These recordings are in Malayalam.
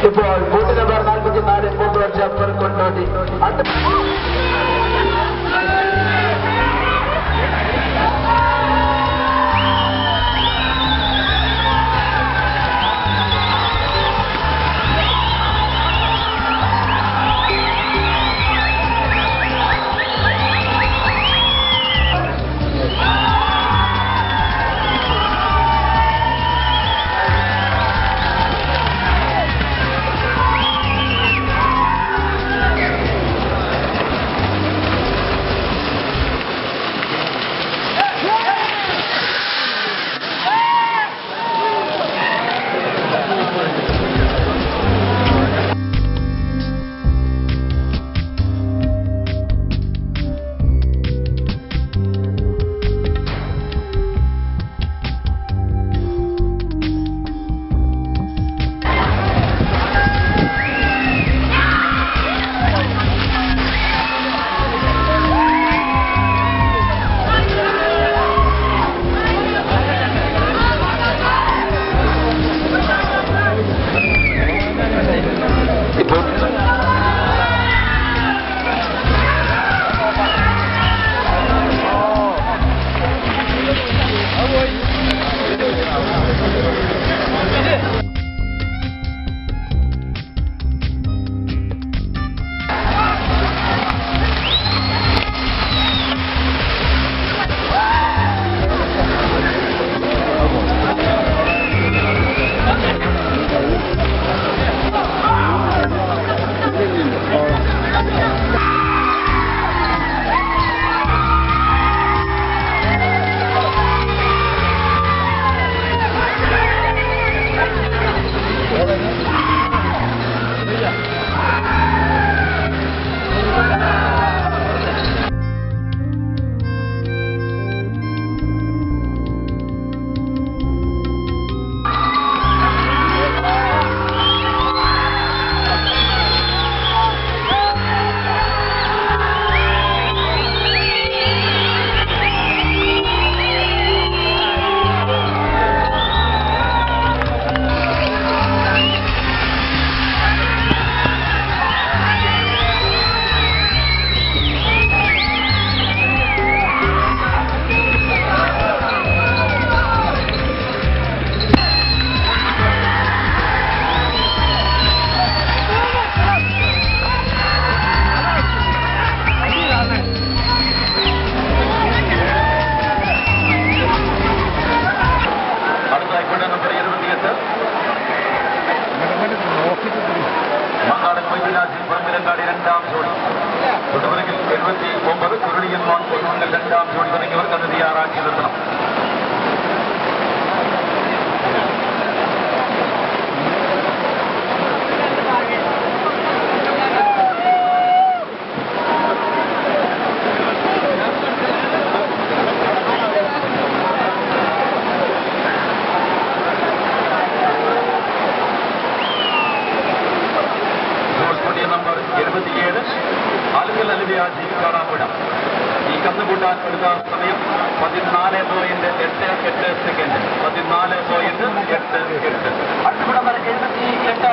ഇപ്പോൾ ബൂത്ത് നമ്പർ നാൽപ്പത്തിനാല് മൂന്ന് വർഷം അപ്പർ കൊണ്ടോട്ടി അടുത്ത ഇപ്പോൾ അടുത്തായി കൊണ്ട നമ്പർ ഇരുപത്തിയെട്ട് മങ്ങാടൻ മൊയ്തിനാജി പറമ്പിലങ്കാടി രണ്ടാം ജോഡി തൊടുപുരകിൽ എഴുപത്തി ഒമ്പത് കുരുളിയന്മാർ പൊതുമംഗൽ രണ്ടാം ജോഡി തുടങ്ങിയവർ അത് തയ്യാറാക്കി നിർത്തണം ജോസ് പുതിയ നമ്പർ എഴുപത്തിയേഴ് ആലുങ്കൽ അലിവിയാജി കാണാപ്പുഴ ഈ കന്നുകൂട്ടാൻ എടുത്ത സമയം പതിനാല് പോയിന്റ് എട്ട് എട്ട് സെക്കൻഡ് പതിനാല് പോയിന്റ് എട്ട് എട്ട് അടുത്ത നമ്പർ എഴുപത്തി എട്ട്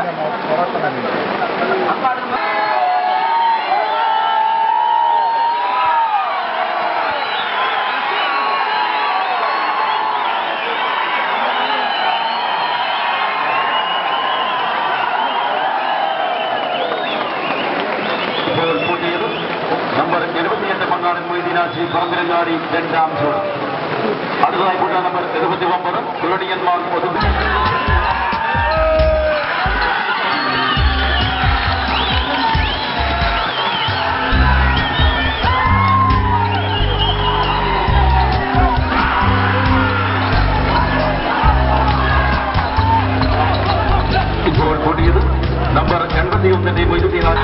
ഇപ്പോൾ കൂട്ടിയത് നമ്പർ എഴുപത്തിയെട്ട് മങ്ങാടൻ മൊയ്തീനാജി പറമ്പിലങ്ങാടി രണ്ടാം ജോഡി അടുത്തതായി കൂട്ടുക നമ്പർ എഴുപത്തി ഒമ്പത് കുരടിയന്മാർ പൊതു ഇപ്പോൾ കൂട്ടിയത് നമ്പർ എൺപത്തിയൊന്നിന്റെ മൊയ്തീനാജി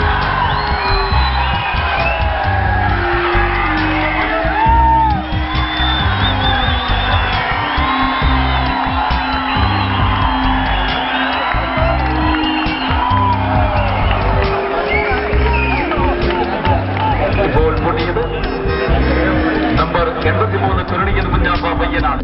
ഇപ്പോൾ പൊട്ടിയത് നമ്പർ എൺപത്തിമൂന്ന് ചുരുണിയൻ കുഞ്ഞാപ്പ പയ്യനാണ്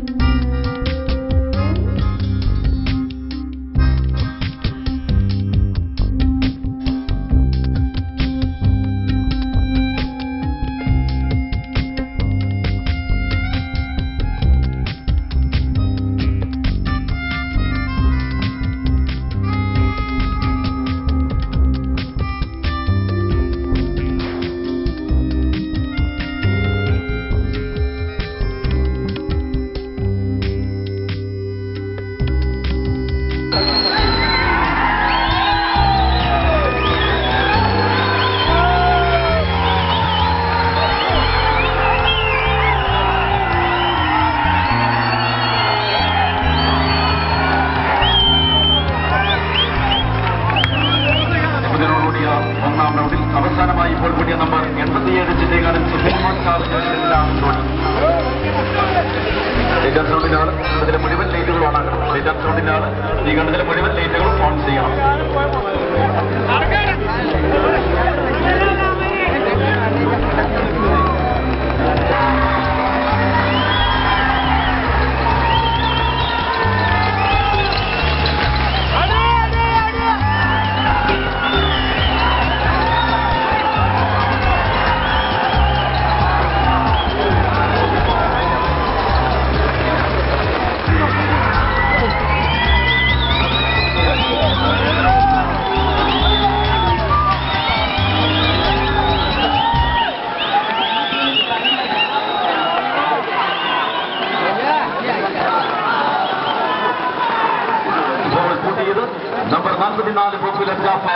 നാൽപ്പത്തിനാല് പോപ്പുലർ ജാഫർ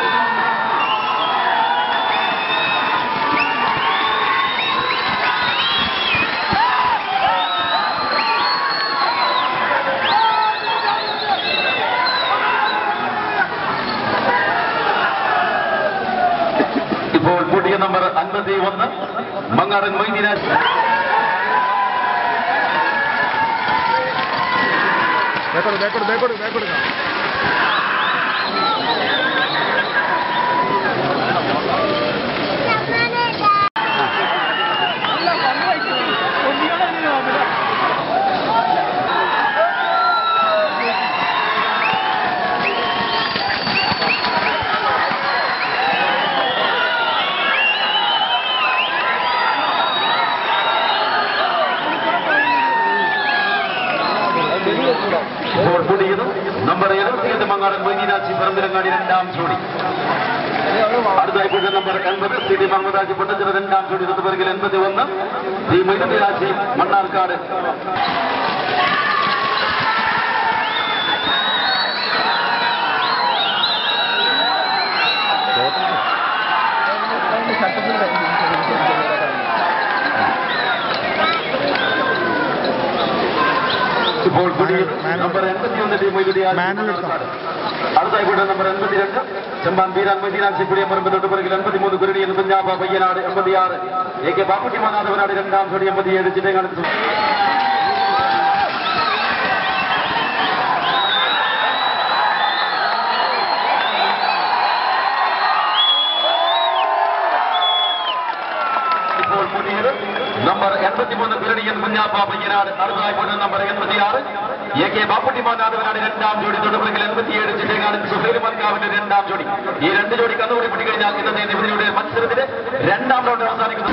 ഇപ്പോൾ പുതിയ നമ്പർ അൻപത്തി ഒന്ന് മങ്ങാടൻ മൊയ്തീനാശ് ബാക്കോട് ബാക്കോട് ബാക്കോട് ബാക്കോട് ഇപ്പോൾ പുതിയത് നമ്പർ എഴുപത്തിയെട്ട് മങ്ങാടൻ മൊയ്തീനാശി പറമ്പിലങ്ങാടി രണ്ടാം ജോഡി അടുത്തായി പുതിയ നമ്പർ എൺപത് സി ഡി മഹമ്മദാജി പൊട്ടച്ചിറ രണ്ടാം ജോഡി തൊട്ടുപിറകിൽ എൺപത്തി ഒന്ന് ഡി മൊയ്തീനാശി മണ്ണാർക്കാട് ഇപ്പോൾ പുതിയത് നമ്പർ എൺപത്തിയൊന്ന് ഡി മൊയ്തീനാശി മാനുവൽ എടുത്തോ? മണ്ണാർക്കാട് അടുത്തായി കൂടെ നമ്പർ എൺപത്തിരണ്ട് ചെമ്പാൻ ബീരാൻ മദീനാശി പുളിയമ്പറമ്പ് തൊട്ടുപിറകിൽ എൺപത്തിമൂന്ന് കുരുടിയൻ കുഞ്ഞാപ്പ പയ്യനാട് എൺപത്തിയാറ് എ കെ ബാപ്പുട്ടി മാനാഥവനാട് രണ്ടാം ജോഡി എൺപത്തിയേഴ് ചിറ്റേങ്ങാട് ഇപ്പോൾ പുതിയത് നമ്പർ എൺപത്തിമൂന്ന് കുരുടിയൻ കുഞ്ഞാപ്പ പയ്യനാട് അടുത്തതായി കൂടെ നമ്പർ എൺപത്തിയാറ് എ കെ ബാപ്പുട്ടി മാനാഥവനാട് രണ്ടാം ജോഡി തൊട്ടുപിറകിൽ എൺപത്തിയേഴ് ചിറ്റേങ്ങാട് സുഹൈൽ മൻകാവിന്റെ രണ്ടാം ജോഡി ഈ രണ്ട് ജോഡി കന്നുകൂടി പിടിക്കഴിഞ്ഞാൽ ഇന്നത്തെ നിബിധയുടെ മത്സരത്തിന് രണ്ടാം റൗണ്ട് അവസാനിക്കുന്നു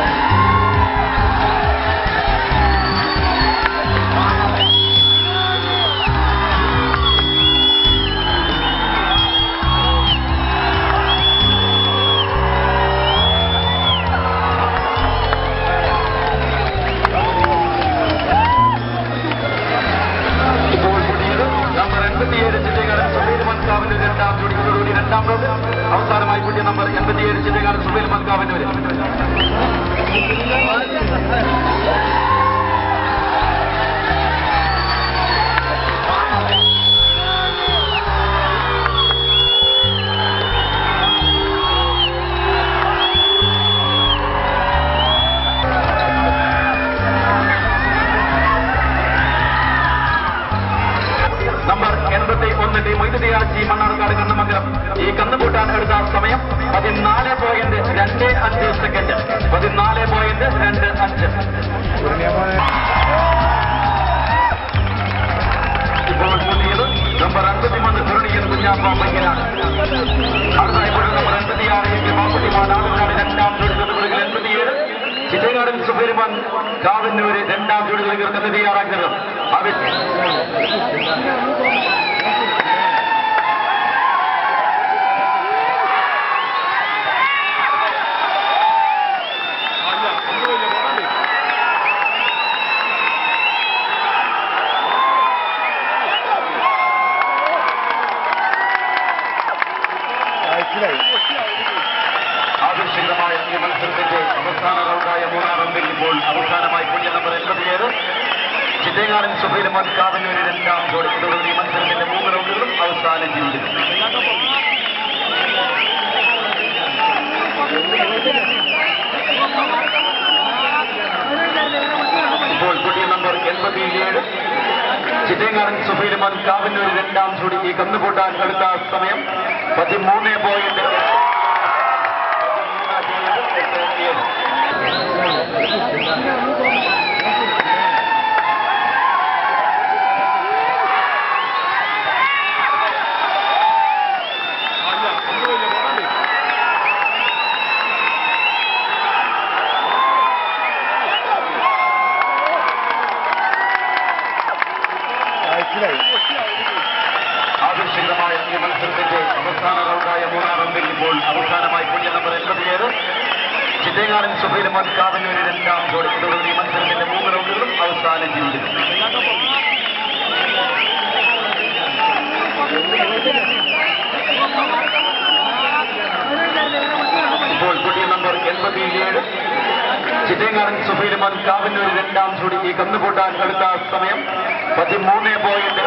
ഇപ്പോൾ പുതിയത് നമ്പർ എൺപത്തിയേഴ് ചിറ്റേക്കാരൻ സുബൈൽ മൻകാവിന്റെ രണ്ടാം ജോഡിയോടുകൂടി രണ്ടാം റൗണ്ട് അവസാനമായി പുതിയ നമ്പർ എൺപത്തിയേഴ് ചിറ്റേക്കാരൻ സുബൈൽ മൻകാവിന്റെ വരും നമ്പർ എൺപത്തി ഒന്ന് ടി മൊയ്തുടിയാച്ചി മണ്ണാർക്കാട് കണ്ണമംഗലം ഈ കന്നുകൂട്ടാൻ എടുത്ത സമയം പതിനാല് പോയിന്റ് രണ്ട് അഞ്ച് സെക്കൻഡ് പതിനാല് പോയിന്റ് രണ്ട് അഞ്ച് ഇപ്പോൾ പുതിയത് നമ്പർ അൻപത്തിമൂന്ന് കുരുണിയൻ കുഞ്ഞാപ്പ പയ്യനാണ് അടുത്തായി പോയി നമ്പർ എൺപത്തിയാറ് എ കെ ബാപ്പുട്ടിമാൻ ആളുകളാണ് രണ്ടാം ജോഡി തൊട്ടുപിറകിൽ എൺപത്തിയേഴ് ചിറ്റേകാടൻ സുബൈർമാൻ കാവന്നൂര് രണ്ടാം ജോഡി തീർക്കുന്നത് തയ്യാറാക്കുന്നത് അവർ മനസ്സിലായി ആകർഷകമായ ഈ മത്സരത്തിന്റെ അവസാന റൗണ്ടായ മൂന്നാം റൗണ്ടിൽ ഇപ്പോൾ അവസാനമായി പുതിയ നമ്പർ എൺപത്തിയേഴ് ചിറ്റേങ്ങാടൻ സുബൈലമാൻ കാവന്നൂര് രണ്ടാം ജോഡി ഇതോടെ ഈ മത്സരത്തിന്റെ മൂന്ന് റൗണ്ടുകളും അവസാനിച്ചിരിക്കുന്നു ഇപ്പോൾ പുതിയ നമ്പർ എൺപത്തിയേഴ് ചിറ്റേങ്ങാടൻ സുബൈലമാൻ കാവന്നൂര് രണ്ടാം ജോഡി ഈ കന്നുകൂട്ടാൻ എടുത്ത സമയം പതിമൂന്ന് പോയിന്റ് മനസ്സിലായി ആകർഷകമായ ഈ മത്സരത്തിന്റെ അവസാന റൗണ്ടായ മൂന്നാം റൗണ്ടിൽ ഇപ്പോൾ അവസാനമായി പുതിയ നമ്പർ എൺപത്തിയേഴ് ചിറ്റേങ്ങാടൻ സുബൈലമാൻ കാവന്നൂര് രണ്ടാം ജോഡി ഇതോടെ ഈ മത്സരത്തിന്റെ മൂന്ന് റൗണ്ടുകളും അവസാനിച്ചിരിക്കുന്നു എൺപത്തിയേഴ് ചിറ്റേങ്ങാടൻ സുഫൈലുമാൻ കാവിനൂർ രണ്ടാം ജോഡി ഈ കന്നുകൂട്ടാൻ എടുത്ത സമയം പതിമൂന്ന് പോയിന്റ്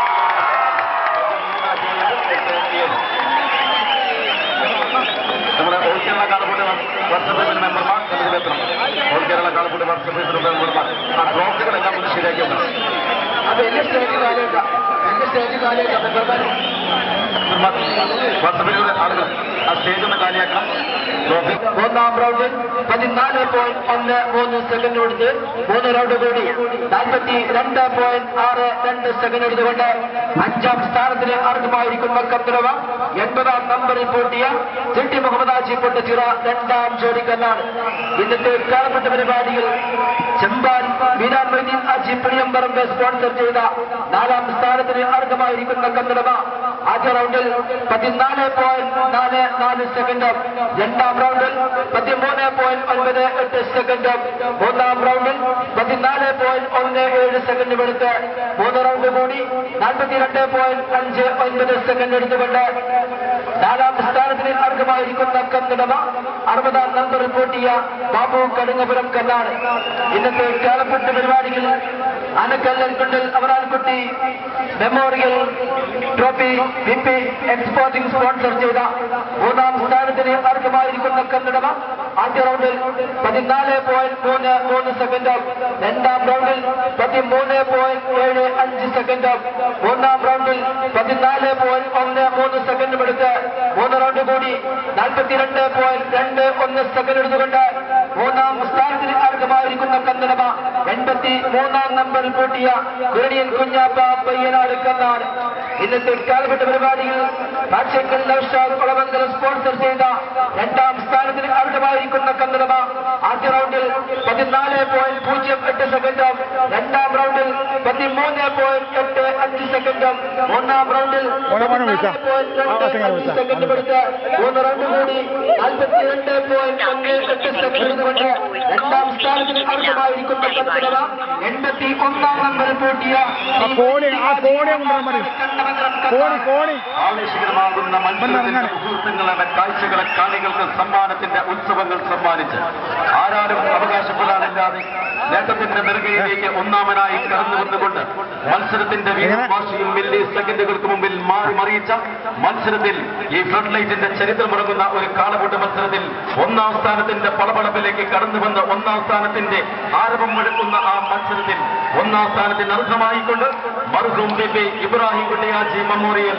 നമ്മുടെ ഓൾ കേരള കാളക്കൂട്ട് വാട്സപ്പ് മെമ്പർമാർ ഇതിലെത്തണം ഓൾ കേരള കാളക്കൂട്ട് വാട്സപ്പ് മെമ്പർമാർ ആ ട്രോഫികളെല്ലാം ഒന്ന് ശരിയാക്കി വെക്കണം അത് എന്റെ സ്റ്റേജ് കാലേക്ക എന്റെ സ്റ്റേജ് കാലേക്ക മെമ്പർമാർ വാട്സപ്പിലൂടെ ആളുകൾ ആ സ്റ്റേജ് ഒന്ന് കാലിയാക്കണം ട്രോഫി മൂന്നാം റൗണ്ടിൽ പതിനാല് പോയിന്റ് ഒന്ന് മൂന്ന് സെക്കൻഡ് കൊടുത്ത് മൂന്ന് റൗണ്ട് കൂടി നാൽപ്പത്തി രണ്ട് പോയിന്റ് ആറ് രണ്ട് സെക്കൻഡ് എടുത്തുകൊണ്ട് അഞ്ചാം സ്ഥാനത്തിന് അർഹമായിരിക്കുന്ന കത്തിരവ എൺപതാം നമ്പറിൽ പൂട്ടിയ ചിട്ടി മുഹമ്മദ് ആജി പൊട്ടച്ചിറ രണ്ടാം ജോഡിക്കന്നാണ് ഇന്നത്തെ കാലപ്പെട്ട പരിപാടിയിൽ ചെമ്പാൻ മീനാൻ മൊയ്തീൻ ആജി പ്രിയമ്പറമ്പ് സ്പോൺസർ ചെയ്ത നാലാം സ്ഥാനത്തിന് അർഹമായിരിക്കുന്ന കത്തിരവ ആദ്യ റൗണ്ടിൽ പതിനാല് പോയിന്റ് നാല് നാല് സെക്കൻഡും രണ്ടാം റൗണ്ടിൽ പതിമൂന്ന് പോയിന്റ് ഒൻപത് എട്ട് സെക്കൻഡും മൂന്നാം റൗണ്ടിൽ പതിനാല് പോയിന്റ് ഒന്ന് ഏഴ് സെക്കൻഡും എടുത്ത് മൂന്ന് റൗണ്ട് കൂടി നാൽപ്പത്തിരണ്ട് പോയിന്റ് അഞ്ച് ഒൻപത് സെക്കൻഡ് എടുത്തുകൊണ്ട് നാലാം സ്ഥാനത്തിന് അർഹമായിരിക്കുന്ന കന്നിടമ അറുപതാം നമ്പറിൽ പൂട്ടിയ ബാബു കടുങ്ങപുരം കല്ലാണ് ഇന്നത്തെ കേളപ്പെട്ട് പരിപാടിയിൽ ആനക്കല്ലൻ കുണ്ടിൽ Avarankutty memorial trophy V P exporting sponsor ചെയ്ത മൂന്നാം സ്ഥാനത്തിന് അർഹമായിരിക്കുന്ന കന്നഡമ ആദ്യ റൗണ്ടിൽ പതിനാല് പോയിന്റ് മൂന്ന് മൂന്ന് സെക്കൻഡും രണ്ടാം റൗണ്ടിൽ പതിമൂന്ന് പോയിന്റ് ഏഴ് അഞ്ച് സെക്കൻഡും മൂന്നാം റൗണ്ടിൽ പതിനാല് പോയിന്റ് ഒന്ന് മൂന്ന് സെക്കൻഡും എടുത്ത് മൂന്ന് റൗണ്ട് കൂടി നാൽപ്പത്തിരണ്ട് പോയിന്റ് രണ്ട് ഒന്ന് സെക്കൻഡ് എടുത്തുകൊണ്ട് മൂന്നാം സ്ഥാനത്തിന് അർഹമായിരിക്കുന്ന കന്നഡമ എൺപത്തി മൂന്നാം നമ്പറിൽ പൂട്ടിയ കുരണിയൻ കുഞ്ഞാപ്പ പയ്യനാട് കന്നാട് ഇന്നത്തെ കാലഘട്ട പരിപാടിയിൽ പാച്ചക്കൽ നൌഷാദ് കുളമംഗലം സ്പോൺസർ ചെയ്ത രണ്ടാം സ്ഥാനത്തിന് അർഹമായിരിക്കുന്ന കന്നഡമ ആദ്യ റൗണ്ടിൽ പതിനാല് പോയിന്റ് പൂജ്യം എട്ട് സെക്കൻഡും രണ്ടാം റൗണ്ടിൽ പതിമൂന്ന് പോയിന്റ് എട്ട് അഞ്ച് സെക്കൻഡും മൂന്നാം റൗണ്ടിൽ മോനെ, മോനെ വിളിക്കാം. പോയിന്റ് ആ, രണ്ട് വിളിക്കാം, അഞ്ച് വിളിക്കാം. സെക്കൻഡ് എടുത്ത് മൂന്ന് റൗണ്ട് കൂടി നാൽപ്പത്തിരണ്ട് പോയിന്റ് ഒന്ന് എട്ട് സെക്കൻഡ് കൊണ്ട് രണ്ടാം സ്ഥാനത്തിന് അർഹമായിരിക്കുന്ന കന്നഡമ എൺപത്തി ഒന്നാം നമ്പറിൽ പൂട്ടിയ ആ കോണി ആ കോണി കൊണ്ടുവരാൻ മതി കോണി കോണി ആവേശകരമാകുന്ന മത്സരത്തിന്റെ മുഹൂർത്തങ്ങളുടെ കാഴ്ചകളെ കാണികൾക്ക് സമ്മാനത്തിന്റെ ഉത്സവങ്ങൾ സമ്മാനിച്ച് ആരാരും അവകാശപ്പെടാനില്ലാതെ നേട്ടത്തിന്റെ നെറുകയിലേക്ക് ഒന്നാമനായി കടന്നു വന്നുകൊണ്ട് മത്സരത്തിന്റെ വീണ്ടും വാശിയും മില്ലി സെക്കൻഡുകൾക്ക് മുമ്പിൽ മാറി മറിയിച്ച മത്സരത്തിൽ ഈ ഫ്ലഡ് ലൈറ്റിന്റെ ചരിത്രമുറങ്ങുന്ന ഒരു കാളപൂട്ട് മത്സരത്തിൽ ഒന്നാം സ്ഥാനത്തിന്റെ പളപളപ്പിലേക്ക് കടന്നു വന്ന ഒന്നാം സ്ഥാനത്തിന്റെ ആരവം മുഴക്കുന്ന ആ മത്സരത്തിൽ ഒന്നാം സ്ഥാനത്തിന് അർഹമായിക്കൊണ്ട് മർഹൂം ബിബി ഇബ്രാഹിം കുട്ടിയാജി മെമ്മോറിയൽ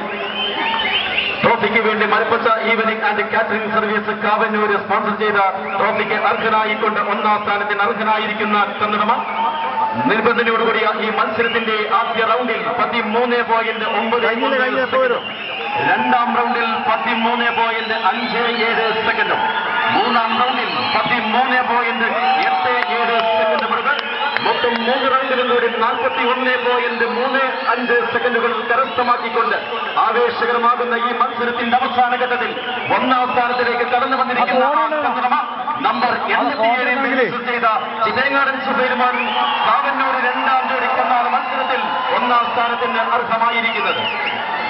ട്രോഫിക്ക് വേണ്ടി മലപ്പുറ evening and catering service Kavannur sponsor ചെയ്ത ട്രോഫിക്ക് അർഹനായിക്കൊണ്ട് ഒന്നാം സ്ഥാനത്തിന് അർഹനായിരിക്കുന്ന കന്നഡമ നിർബന്ധനയോടുകൂടിയ ഈ മത്സരത്തിന്റെ ആദ്യ റൗണ്ടിൽ പതിമൂന്ന് പോയിന്റ് ഒമ്പത് കഴിഞ്ഞില്ല, കഴിഞ്ഞില്ല, ഒൻപത് പോരും. രണ്ടാം റൗണ്ടിൽ പതിമൂന്ന് പോയിന്റ് അഞ്ച് ഏഴ് സെക്കൻഡും മൂന്നാം റൗണ്ടിൽ പതിമൂന്ന് പോയിന്റ് എട്ട് ഏഴ് സെക്കൻഡ് മുതൽ മൊത്തം മൂന്ന് റൗണ്ടിലും കൂടി നാൽപ്പത്തി ഒന്ന് പോയിന്റ് മൂന്ന് അഞ്ച് സെക്കൻഡുകൾ കരസ്ഥമാക്കിക്കൊണ്ട് ആവേശകരമാകുന്ന ഈ മത്സരത്തിന്റെ അവസാന ഘട്ടത്തിൽ ഒന്നാം സ്ഥാനത്തിലേക്ക് കടന്നു വന്നിരിക്കുന്ന ആ കന്നഡമ നമ്പർ എൺപത്തിയേഴിൽ രജിസ്റ്റർ ചെയ്ത ചിതേങ്ങാടൻ സുബൈരുമാൻ കാവന്നൂർ രണ്ടാം ജോഡി കന്നാണ് മത്സരത്തിൽ ഒന്നാം സ്ഥാനത്തിന് അർഹമായിരിക്കുന്നത്